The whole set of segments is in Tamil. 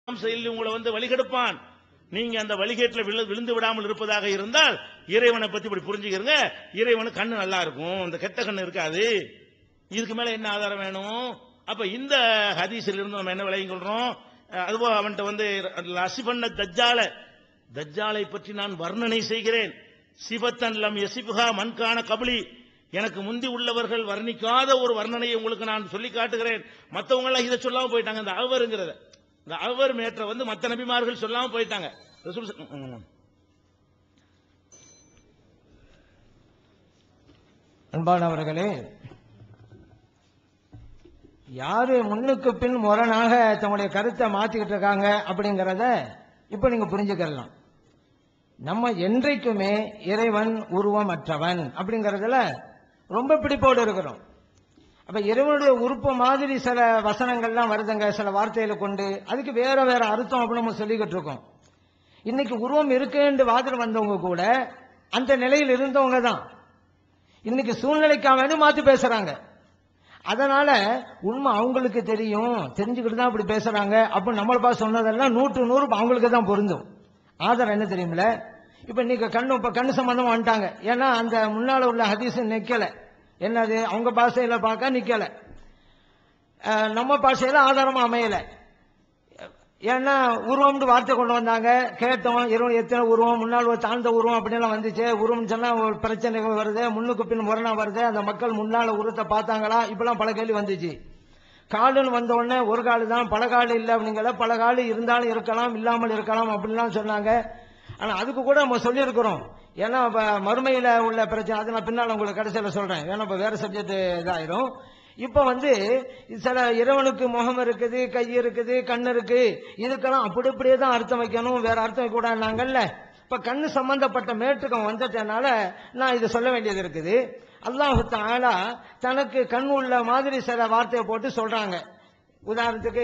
செயலில் உங்களை வந்து வழிகெடுப்பான் நீங்க அந்த வழிகேட்டில் விழு விழுந்து விடாமல் இருப்பதாக இருந்தால் இறைவனை பத்தி இப்படி புரிஞ்சுக்கிறங்க இறைவனு கண்ணு நல்லா இருக்கும் இந்த கெட்ட கண்ணு இருக்காது இதுக்கு மேல என்ன ஆதாரம் வேணும் அப்ப இந்த ஹதீஸில் இருந்து நம்ம என்ன விளையும் கொள்றோம் அஹ் அதுபோல் அவன்கிட்ட வந்து அசிபண்ண தஜ்ஜால தஜ்ஜாலை பற்றி நான் வர்ணனை செய்கிறேன் சிபத்தன் லம் யசிபுகா மண்கான கபலி எனக்கு முந்தி உள்ளவர்கள் வர்ணிக்காத ஒரு வர்ணனையை உங்களுக்கு நான் சொல்லி காட்டுகிறேன் மத்தவங்க எல்லாம் இதை சொல்லாம போயிட்டாங்க இந்த அவருங்கிறத இந்த அவர் மேற்ற வந்து மத்த நபிமார்கள் சொல்லாம போயிட்டாங்க ரசூல் ச- ம், ம். அன்பானவர்களே யாரு முன்னுக்கு பின் முரணாக தங்களுடைய கருத்தை மாத்திக்கிட்டு இருக்காங்க அப்படிங்கறத இப்ப நீங்க புரிஞ்சுக்கலாம் நம்ம என்றைக்குமே இறைவன் உருவமற்றவன் அப்படிங்கறதுல ரொம்ப பிடிப்போடு இருக்கிறோம் அப்ப இறைவனுடைய உறுப்பு மாதிரி சில வசனங்கள்லாம் வருதுங்க சில வார்த்தைகளை கொண்டு அதுக்கு வேற வேற அர்த்தம் அப்படின்னு நம்ம சொல்லிக்கிட்டு இருக்கோம் இன்னைக்கு உருவம் இருக்குன்னு வாதில் வந்தவங்க கூட அந்த நிலையில் இருந்தவங்க தான் இன்னைக்கு சூழ்நிலைக்காக வேண்டி மாத்தி பேசுறாங்க அதனால உண்மை அவங்களுக்கு தெரியும் தெரிஞ்சுக்கிட்டு தான் அப்படி பேசுறாங்க அப்ப நம்மளை பார்த்து சொன்னதெல்லாம் நூற்று நூறு அவங்களுக்கு தான் பொருந்தும் ஆதாரம் என்ன தெரியுமில இப்ப இன்னைக்கு கண்ணு இப்ப கண்ணு சம்பந்தம் வந்துட்டாங்க ஏன்னா அந்த முன்னால உள்ள ஹதீஸ் நிக்கல என்னது அவங்க பாஷையில பார்க்க நிக்கல அஹ் நம்ம பாஷையில ஆதாரமா அமையல ஏன்னா உருவம்னு வார்த்தை கொண்டு வந்தாங்க கேட்டோம் இருபது எத்தனை உருவம் முன்னால் ஒரு தாழ்ந்த உருவம் அப்படின்லாம் வந்துச்சு உருவம் சொன்னா ஒரு பிரச்சனைகள் வருது முன்னுக்கு பின் முரணா வருது அந்த மக்கள் முன்னால உருவத்தை பார்த்தாங்களா இப்பெல்லாம் பல கேள்வி வந்துச்சு காலுன்னு வந்த உடனே ஒரு காலு தான் பல காலு இல்லை அப்படிங்கிற பல காலு இருந்தாலும் இருக்கலாம் இல்லாமல் இருக்கலாம் அப்படின்லாம் சொன்னாங்க ஆனா அதுக்கு கூட நம்ம சொல்லியிருக்கிறோம் ஏன்னா இப்ப மறுமையில உள்ள பிரச்சனை அது நான் பின்னால் உங்களுக்கு கடைசியில சொல்றேன் ஏன்னா இப்ப வேற சப்ஜெக்ட் இதாயிரும் இப்ப வந்து சில இறைவனுக்கு முகம் இருக்குது கை இருக்குது கண் இருக்கு இதுக்கெல்லாம் அப்படி இப்படியே தான் அர்த்தம் வைக்கணும் வேற அர்த்தம் வைக்க கூடாதுனாங்கல்ல இப்ப கண்ணு சம்பந்தப்பட்ட மேற்றுக்கம் வந்துட்டனால நான் இது சொல்ல வேண்டியது இருக்குது அல்லாஹு தாலா தனக்கு கண் உள்ள மாதிரி சில வார்த்தையை போட்டு சொல்றாங்க உதாரணத்துக்கு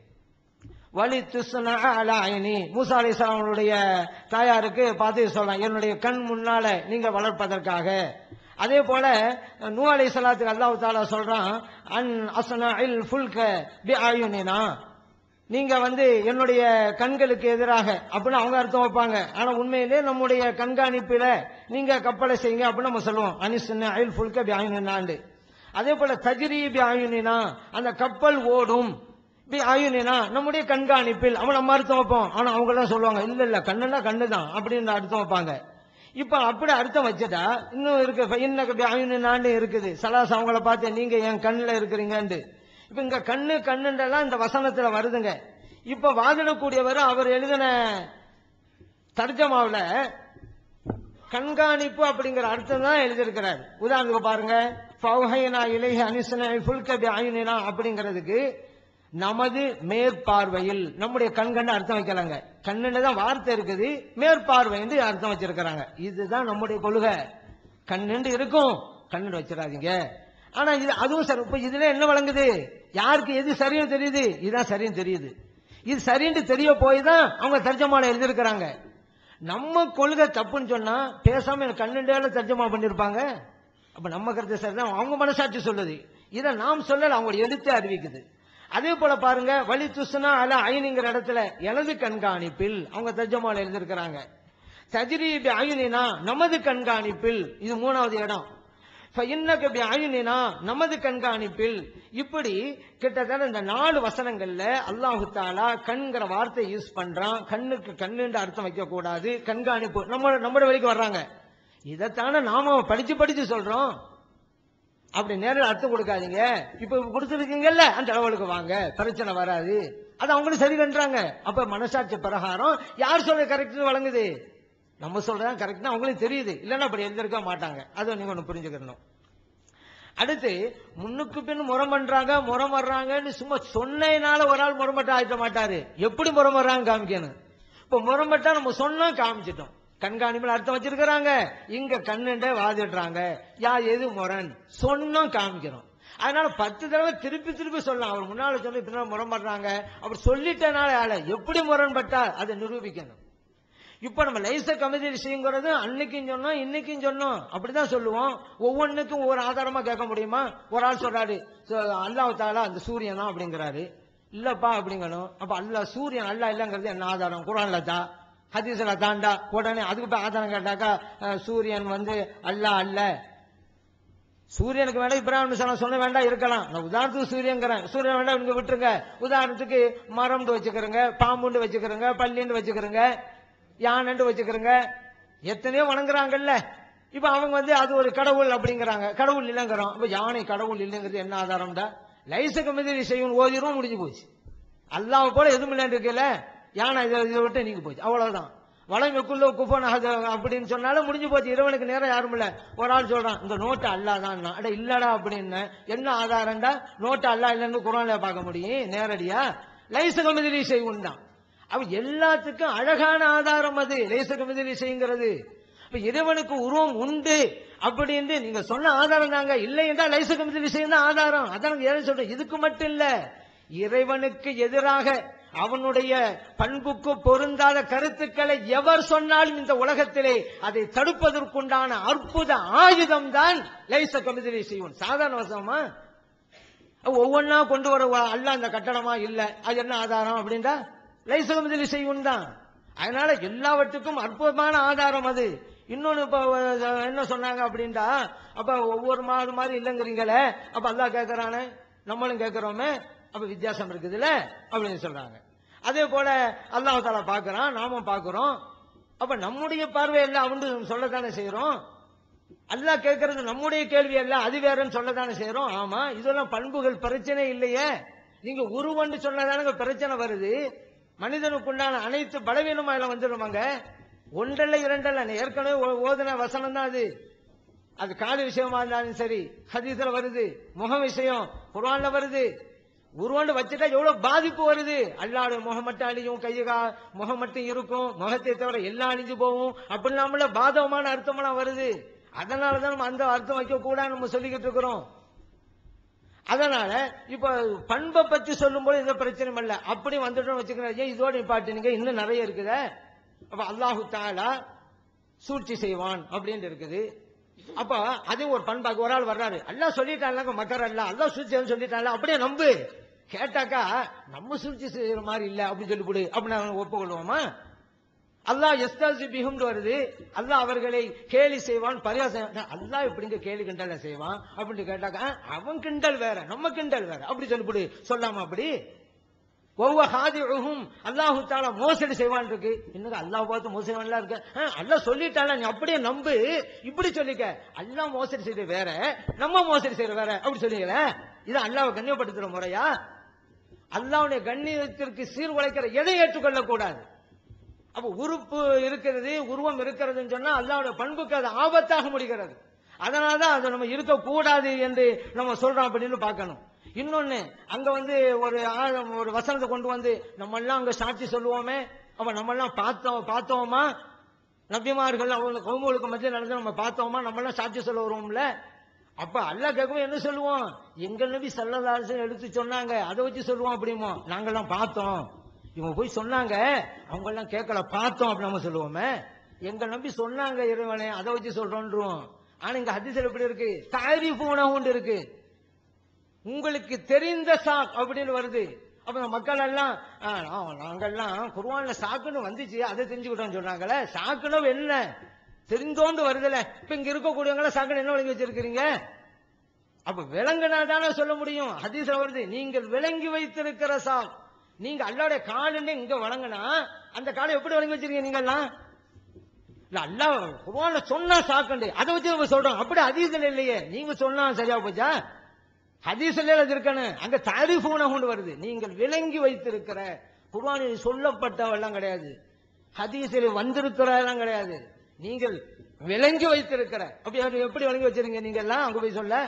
வலி துஸ்னா அலா ஐனி மூசா அலி அவங்களுடைய தாயாருக்கு பார்த்து சொல்லலாம் என்னுடைய கண் முன்னால நீங்க வளர்ப்பதற்காக அதே போல நூ அலி சலாத்துக்கு அல்லாஹ் தாலா சொல்றான் அன் அஸ்னா இல் ஃபுல்க பி ஆயுனினா நீங்க வந்து என்னுடைய கண்களுக்கு எதிராக அப்படின்னு அவங்க அர்த்தம் வைப்பாங்க ஆனா உண்மையிலே நம்முடைய கண்காணிப்பில நீங்க கப்பலை செய்யுங்க அப்படின்னு நம்ம சொல்லுவோம் அனிசுன்ன அயில் ஃபுல்க பி ஆயுனினாண்டு அதே போல தஜ்ரி பி ஆயுனினா அந்த கப்பல் ஓடும் பி ஆயுனினா நம்முடைய கண்காணிப்பில் அவன் நம்ம அர்த்தம் வைப்போம் ஆனா அவங்க எல்லாம் சொல்லுவாங்க இல்ல இல்ல கண்ணுனா கண்ணு தான் அப்படின்னு அர்த்தம் வைப்பாங்க இப்ப அப்படி அர்த்தம் வச்சுட்டா இன்னும் இருக்கு இன்னக்கு பி ஆயுனினான்னு இருக்குது சலாஸ் அவங்கள பார்த்து நீங்க என் கண்ணுல இருக்கிறீங்கன்னு இப்ப இங்க கண்ணு கண்ணுன்றெல்லாம் இந்த வசனத்துல வருதுங்க இப்ப வாதிடக்கூடியவர் அவர் எழுதின தர்ஜமாவுல கண்காணிப்பு அப்படிங்கிற அர்த்தம் தான் எழுதியிருக்கிறார் உதாரணத்துக்கு பாருங்க ஃபௌஹைனா இலைஹி அனிசன ஃபுல்க பி ஆயுனினா அப்படிங்கிறதுக்கு நமது மேற்பார்வையில் நம்முடைய கண்கண்டு அர்த்தம் வைக்கலாங்க கண்ணுன்னு தான் வார்த்தை இருக்குது மேற்பார்வை என்று அர்த்தம் வச்சிருக்கிறாங்க இதுதான் நம்முடைய கொள்கை கண்ணுண்டு இருக்கும் கண்ணு வச்சிடாதீங்க ஆனா இது அதுவும் சரி இப்ப இதுல என்ன வழங்குது யாருக்கு எது சரின்னு தெரியுது இதுதான் சரின்னு தெரியுது இது சரின்னு தெரிய போய் தான் அவங்க தர்ஜமால எழுதியிருக்கிறாங்க நம்ம கொள்கை தப்புன்னு சொன்னா பேசாம எனக்கு கண்ணுண்டேல தர்ஜமா பண்ணிருப்பாங்க அப்ப நம்ம கருத்து சரிதான் அவங்க மனசாட்சி சொல்லுது இதை நாம் சொல்லல அவங்க எழுத்து அறிவிக்குது அதே போல பாருங்க வலி துசுனா அல ஐனுங்கிற இடத்துல எனது கண்காணிப்பில் அவங்க தர்ஜமால எழுதியிருக்கிறாங்க தஜ்ரீபி ஐனினா நமது கண்காணிப்பில் இது மூணாவது இடம் இன்னக்கு பி ஐனினா நமது கண்காணிப்பில் இப்படி கிட்டத்தட்ட இந்த நாலு வசனங்கள்ல அல்லாஹு தாலா கண்கிற வார்த்தை யூஸ் பண்றான் கண்ணுக்கு கண்ணுன்ற அர்த்தம் வைக்க கூடாது கண்காணிப்பு நம்ம நம்மட வரைக்கும் வர்றாங்க இதைத்தானே நாம படிச்சு படிச்சு சொல்றோம் அப்படி நேரில் அர்த்தம் கொடுக்காதீங்க இப்ப கொடுத்துருக்கீங்கல்ல அந்த அளவுக்கு வாங்க பிரச்சனை வராது அது அவங்களும் சரி பண்றாங்க அப்ப மனசாட்சி பிரகாரம் யார் சொல்ற கரெக்ட் வழங்குது நம்ம சொல்றதான் கரெக்ட் அவங்களுக்கு தெரியுது இல்லைன்னா அப்படி எழுந்திருக்க மாட்டாங்க அதை நீங்க ஒண்ணு புரிஞ்சுக்கணும் அடுத்து முன்னுக்கு பின் முறம் பண்றாங்க முறம் வர்றாங்கன்னு சும்மா சொன்னதுனால ஒரு ஆள் முரம்பட்ட ஆயிட்ட மாட்டாரு எப்படி முறம் வர்றாங்க காமிக்கணும் இப்ப முரம்பட்டா நம்ம சொன்னா காமிச்சிட்டோம் கண்காணிப்பில் அர்த்தம் வச்சிருக்கிறாங்க இங்க கண்ணுண்ட வாதிடுறாங்க யா எது முரண் சொன்னோம் காமிக்கிறோம் அதனால பத்து தடவை திருப்பி திருப்பி சொல்லலாம் அவர் முன்னால சொல்லி பின்னால முரண்படுறாங்க அவர் சொல்லிட்டனால ஆள எப்படி முரண்பட்டா அதை நிரூபிக்கணும் இப்ப நம்ம லைச கமிதி விஷயங்கிறது அன்னைக்கும் சொன்னோம் இன்னைக்கும் சொன்னோம் அப்படிதான் சொல்லுவோம் ஒவ்வொன்றுக்கும் ஒவ்வொரு ஆதாரமா கேட்க முடியுமா ஒரு ஆள் சொல்றாரு "சோ, அல்லாஹ் தாலா அந்த சூரியன் தான் அப்படிங்கிறாரு இல்லப்பா அப்படிங்கணும் அப்ப அல்லாஹ் சூரியன் அல்லாஹ் இல்லங்கிறது என்ன ஆதாரம் குரான்ல தான் ஹதீஸ்ல தாண்டா உடனே அதுக்கு போய் ஆதாரம் கேட்டாக்கா அஹ், சூரியன் வந்து அல்லாஹ் அல்ல சூரியனுக்கு வேண்டாம் இப்ராஹிம் சலாம் சொல்ல வேண்டாம் இருக்கலாம் நான் உதாரணத்துக்கு சூரியங்கிறேன் சூரியன் வேண்டாம் இங்க விட்டுருங்க உதாரணத்துக்கு மரம்னு வச்சுக்கிறேங்க பாம்புண்டு வச்சுக்கிறேங்க பள்ளின்னு வச்சுக்கிறேங்க யானைன்னு வச்சுக்கிறேங்க எத்தனையோ வணங்குறாங்கல்ல இப்ப அவங்க வந்து அது ஒரு கடவுள் அப்படிங்கிறாங்க கடவுள் இல்லைங்கிறோம் இப்ப யானை கடவுள் இல்லைங்கிறது என்ன ஆதாரம்டா லைச மிதிரி செய்யும் ஓதிரும் முடிஞ்சு போச்சு அல்லாஹ் போல எதுவும் இல்லைன்னு இருக்குல்ல யானை இதை இதை விட்டு நீங்க போச்சு அவ்வளவுதான் வளமைக்குள்ள குப்பன் அப்படின்னு சொன்னாலும் முடிஞ்சு போச்சு இறைவனுக்கு நேரம் யாரும் இல்ல ஒரு ஆள் சொல்றான் இந்த நோட்டு அல்லா தான் அட இல்லடா அப்படின்னு என்ன ஆதாரம்டா நோட்டு அல்லா இல்லைன்னு குரான்ல பார்க்க முடியும் நேரடியா லைசக மிதிரி செய்யும் தான் அவ எல்லாத்துக்கும் அழகான ஆதாரம் அது லேசக மிதிரி செய்யுங்கிறது இப்ப இறைவனுக்கு உருவம் உண்டு அப்படின்னு நீங்க சொன்ன ஆதாரம் தாங்க இல்லை என்றால் லைசக மிதிரி செய்யும் தான் ஆதாரம் அதான் ஏன் சொல்றேன் இதுக்கு மட்டும் இல்ல இறைவனுக்கு எதிராக அவனுடைய பண்புக்கு பொருந்தாத கருத்துக்களை எவர் சொன்னாலும் இந்த உலகத்திலே அதை தடுப்பதற்குண்டான அற்புத ஆயுதம் தான் லைச கமிதிரி செய்வோம் சாதாரண வசமா ஒவ்வொன்னா கொண்டு வர அல்ல அந்த கட்டடமா இல்ல அது என்ன ஆதாரம் அப்படின்னா லைச கமிதிரி செய்வோம் தான் அதனால எல்லாவற்றுக்கும் அற்புதமான ஆதாரம் அது இன்னொன்னு இப்ப அஹ், என்ன சொன்னாங்க அப்படின்டா அப்ப ஒவ்வொரு மாடு மாதிரி இல்லைங்கிறீங்களே அப்ப அல்லாஹ் கேட்கறானே நம்மளும் கேட்கிறோமே அப்ப வித்தியாசம் இருக்குதுல்ல அப்படின்னு சொல்றாங்க அதே போல அல்லாஹ் தாலா பார்க்கறான் நாமும் பார்க்கிறோம் அப்ப நம்முடைய பார்வை எல்லாம் அவன் சொல்லத்தானே செய்யறோம் அல்லாஹ் கேட்கறது நம்முடைய கேள்வி அல்ல அது வேறன்னு சொல்லத்தானே செய்யறோம் ஆமா இதெல்லாம் பண்புகள் பிரச்சனை இல்லையே நீங்க உருவன்னு சொன்னதானங்க பிரச்சனை வருது மனிதனுக்குண்டான அனைத்து பலவீனமும் அதுல வந்துடுமாங்க ஒன்றல்ல இரண்டல்ல நான் ஏற்கனவே ஓ- ஓதுன வசனம் தான் அது அது கால விஷயமா இருந்தாலும் சரி ஹதீஸ்ல வருது முக விஷயம் குர்ஆன்ல வருது உருவாண்டு வச்சுட்டா எவ்வளவு பாதிப்பு வருது அல்லாடு முகம் மட்டும் அழியும் கையகா முகம் மட்டும் இருக்கும் முகத்தை தவிர எல்லாம் அழிஞ்சு போகும் அப்படி நம்மள பாதகமான அர்த்தமெல்லாம் வருது அதனாலதான் நம்ம அந்த அர்த்தம் வைக்க கூடாது நம்ம சொல்லிக்கிட்டு இருக்கிறோம் அதனால இப்ப பண்பை பத்தி சொல்லும்போது எந்த பிரச்சனையும் இல்ல அப்படி வந்துட்டோம் வச்சுக்கிறேன் ஏன் இதோட நிப்பாட்டுனீங்க இன்னும் நிறைய இருக்குதே அப்ப அல்லாஹு தாலா சூழ்ச்சி செய்வான் அப்படின்னு இருக்குது அப்ப அதே ஒரு பண்பாக்கு ஒரு ஆள் வர்றாரு அல்லாஹ் சொல்லிட்டாங்க மக்கர் அல்ல அல்லாஹ் சூழ்ச்சி செய்வான்னு சொல்லிட்டாங்க அப்படியே நம்பு கேட்டாக்கா நம்ம சூழ்ச்சி செய்யற மாதிரி இல்ல அப்படின்னு சொல்லி கொடு அப்படின்னு அவனை ஒப்புக்கொள்வோமா அல்லாஹ் எஸ்தாசி பிகும்னு வருது அல்லாஹ் அவர்களை கேலி செய்வான் பரிகாசம் அல்லாஹ் எப்படிங்க கேலி கிண்டல செய்வான் அப்படின்னு கேட்டாக்கா அவன் கிண்டல் வேற நம்ம கிண்டல் வேற அப்படி சொல்லிவிடு சொல்லாம அப்படி ஒவ்வொரு ஹாதிஹும் அல்லாஹு தாலா மோசடி செய்வான் இருக்கு இன்னும் அல்லாஹ் பார்த்து மோசடி செய்வான்லாம் இருக்கு ஆ, அல்லாஹ் சொல்லிட்டால நீ அப்படியே நம்பு இப்படி சொல்லிக்க அல்லாஹ் மோசடி செய்து வேற நம்ம மோசடி செய்யற வேற அப்படி சொல்லிக்கல இது அல்லாஹ்வை கண்ணியப்படுத்துற முறையா அல்லாஹ்வுடைய கண்ணியத்திற்கு சீர்குலைக்கிற எதை ஏற்றுக்கொள்ள கூடாது அப்ப உறுப்பு இருக்கிறது உருவம் இருக்கிறதுன்னு சொன்னா அல்லாஹ்வுடைய பண்புக்கு அது ஆபத்தாக முடிகிறது அதனாலதான் அதை நம்ம இருக்கக்கூடாது என்று நம்ம சொல்றோம் அப்படின்னு பார்க்கணும் இன்னொன்னு அங்க வந்து ஒரு ஆ- ஒரு வசனத்தை கொண்டு வந்து நம்ம எல்லாம் அங்க சாட்சி சொல்லுவோமே அப்ப நம்ம எல்லாம் பார்த்தோம் பார்த்தோமா நபிமார்கள் அவங்க கவுமுகளுக்கு மத்தியில் நடந்து நம்ம பார்த்தோமா நம்ம எல்லாம் சாட்சி சொல்ல வருவோம்ல அப்ப அல்லாஹ் கேட்கும் என்ன சொல்லுவோம் எங்க நபி சல்லல்லாஹு எடுத்து சொன்னாங்க அதை வச்சு சொல்லுவோம் அப்படிமோ நாங்கெல்லாம் பார்த்தோம் இவங்க போய் சொன்னாங்க அவங்க எல்லாம் கேட்கல பார்த்தோம் அப்படி நம்ம சொல்லுவோமே எங்க நம்பி சொன்னாங்க இறைவனே அதை வச்சு சொல்றோன்றோம் ஆனா இங்க ஹதீஸ்ல எப்படி இருக்கு தாரிஃபு உணவு இருக்கு உங்களுக்கு தெரிந்த சாக் அப்படின்னு வருது அப்ப இந்த மக்கள் எல்லாம் ஆ, ஆ, நாங்கெல்லாம் குர்ஆன்ல சாக்குன்னு வந்துச்சு அதை தெரிஞ்சுக்கிட்டோம்னு சொன்னாங்களே சாக்குன்னு என்ன தெரிந்தோண்டு வருதுல இப்ப இங்க இருக்கக்கூடியவங்கள சாக்குன்னு என்ன விளங்கி வச்சிருக்கிறீங்க அப்ப விளங்குனா தானே சொல்ல முடியும் ஹதீஸ்ல வருது நீங்கள் விளங்கி வைத்திருக்கிற சாக் நீங்க அல்லாவுடைய காலுன்னு இங்க வழங்கினா அந்த காலை எப்படி வழங்கி வச்சிருக்கீங்க நீங்க எல்லாம் இல்ல அல்லாஹ் குர்ஆன்ல சொன்னா சாக்கண்டு அதை வச்சு நம்ம சொல்றோம் அப்படி ஹதீஸ்ல இல்லையே நீங்க சொன்னா சரியா போச்சா ஹதீஸ்ல அது இருக்கணும் அங்க தாரிஃபூன கொண்டு வருது நீங்கள் விளங்கி வைத்திருக்கிற குர்ஆனில் சொல்லப்பட்டவெல்லாம் கிடையாது ஹதீஸில் வந்திருக்கிறதெல்லாம் கிடையாது நீங்கள் விளங்கி வைத்திருக்கிற அப்படி அது எப்படி விளங்கி வச்சிருங்க நீங்க எல்லாம் அங்க போய் சொல்ல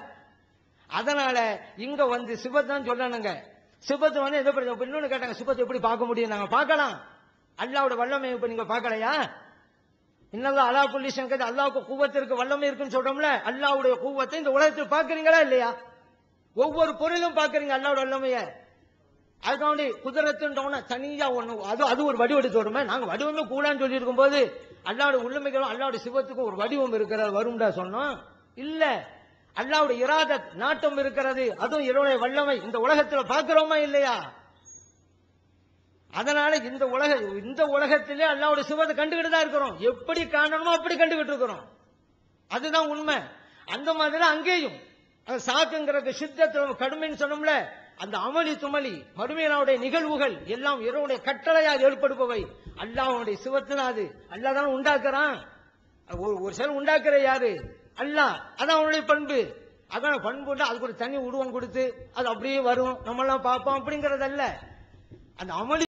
அதனால இங்க வந்து சிவத்தான் சொல்லணுங்க சிவத்து வந்து எதை பத்தி இப்ப இன்னொன்னு கேட்டாங்க சிவத்தை எப்படி பார்க்க முடியும் நாங்க பார்க்கலாம் அல்லாவோட வல்லமை இப்ப நீங்க பார்க்கலையா இன்னும் அல்லா புள்ளி சங்கர் அல்லாவுக்கு கூவத்திற்கு வல்லமை இருக்குன்னு சொல்றோம்ல அல்லாவுடைய கூவத்தை இந்த உலகத்தில் பார்க்கறீங்களா இல்லையா ஒவ்வொரு பொருளும் பார்க்கறீங்க அல்லாவோட வல்லமைய அதுக்காண்டி குதிரத்துன்றவன தனியா ஒண்ணு அது அது ஒரு வடிவெடுத்து வருமே நாங்க வடிவமே கூடான்னு சொல்லி இருக்கும் போது அல்லாவோட உள்ளமைகளும் அல்லாவோட சிவத்துக்கும் ஒரு வடிவம் இருக்கிறது வரும்டா சொன்னோம் இல்ல அல்லாவுடைய இராதத் நாட்டம் இருக்கிறது அதுவும் இறைவனுடைய வல்லமை இந்த உலகத்துல பார்க்கிறோமா இல்லையா அதனால இந்த உலக இந்த உலகத்திலே அல்லாவுடைய சிவத்தை கண்டுகிட்டு தான் இருக்கிறோம் எப்படி காணணுமோ அப்படி கண்டுகிட்டு இருக்கிறோம் அதுதான் உண்மை அந்த மாதிரி அங்கேயும் அது சாக்குங்கிறது சித்தத்தில் கடுமைன்னு சொன்னோம்ல அந்த அமளி துமளி மறுமையினுடைய நிகழ்வுகள் எல்லாம் இறைவனுடைய கட்டளையால் ஏற்படுபவை அல்லாஹ்வுடைய சிவத்தினா அது அல்லாஹ் தான் உண்டாக்குறான் ஒரு ஒரு சில உண்டாக்குற யாரு அல்லாஹ் அதான் அவனுடைய பண்பு அதான் பண்புண்டா அதுக்கு ஒரு தனி உருவம் கொடுத்து அது அப்படியே வரும் நம்ம எல்லாம் பார்ப்போம் அப்படிங்கறதல்ல அந்த அமளி